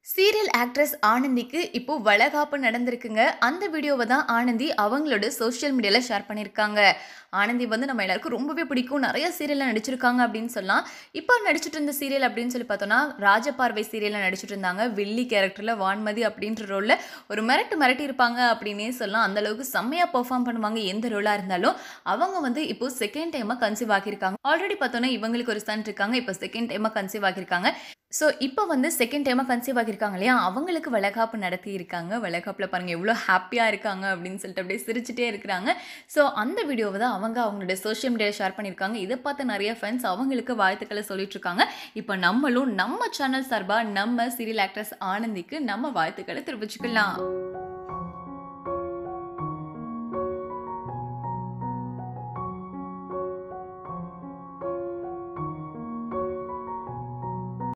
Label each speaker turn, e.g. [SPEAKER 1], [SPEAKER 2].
[SPEAKER 1] serial actress ஆனந்திக்கு இப்போ வளகாப்பு நடந்திருக்குங்க அந்த வீடியோவை தான் ஆனந்தி அவங்களோட சோஷியல் மீடியாவில் ஷேர் பண்ணியிருக்காங்க ஆனந்தி வந்து நம்ம எல்லாருக்கும் ரொம்பவே பிடிக்கும் நிறைய சீரியலில் நடிச்சிருக்காங்க அப்படின்னு சொல்லலாம் இப்போ நடிச்சிட்டு இருந்த சீரியல் அப்படின்னு சொல்லி பார்த்தோன்னா ராஜபார்வை சீரியலில் நடிச்சிட்டு இருந்தாங்க வில்லி கேரக்டரில் வான்மதி அப்படின்ற ரோலில் ஒரு மிரட்டு மிரட்டி இருப்பாங்க அப்படின்னே சொல்லலாம் அந்த அளவுக்கு செம்மையாக பெர்ஃபார்ம் பண்ணுவாங்க எந்த ரோலாக இருந்தாலும் அவங்க வந்து இப்போ செகண்ட் டைமாக கன்சீவ் ஆகியிருக்காங்க ஆல்ரெடி பார்த்தோன்னா இவங்களுக்கு ஒரு சன் இருக்காங்க இப்போ செகண்ட் டைமாக கன்சீவ் ஆகியிருக்காங்க ஸோ இப்போ வந்து செகண்ட் டைமாக கன்சீவ் ஆகியிருக்காங்க இல்லையா அவங்களுக்கு வளகாப்பு நடத்தி இருக்காங்க வளகாப்பில் பாருங்கள் எவ்வளோ ஹாப்பியாக இருக்காங்க அப்படின்னு சொல்லிட்டு அப்படியே சிரிச்சிட்டே இருக்கிறாங்க ஸோ அந்த வீடியோவை தான் அவங்க அவங்களோட சோஷியல் மீடியாவில் ஷேர் பண்ணியிருக்காங்க இதை பார்த்து நிறைய ஃப்ரெண்ட்ஸ் அவங்களுக்கு வாழ்த்துக்களை சொல்லிட்டு இருக்காங்க இப்போ நம்மளும் நம்ம சேனல் சார்பாக நம்ம சீரியல் ஆக்ட்ரஸ் ஆனந்திக்கு நம்ம வாழ்த்துக்களை தெரிவிச்சுக்கலாம்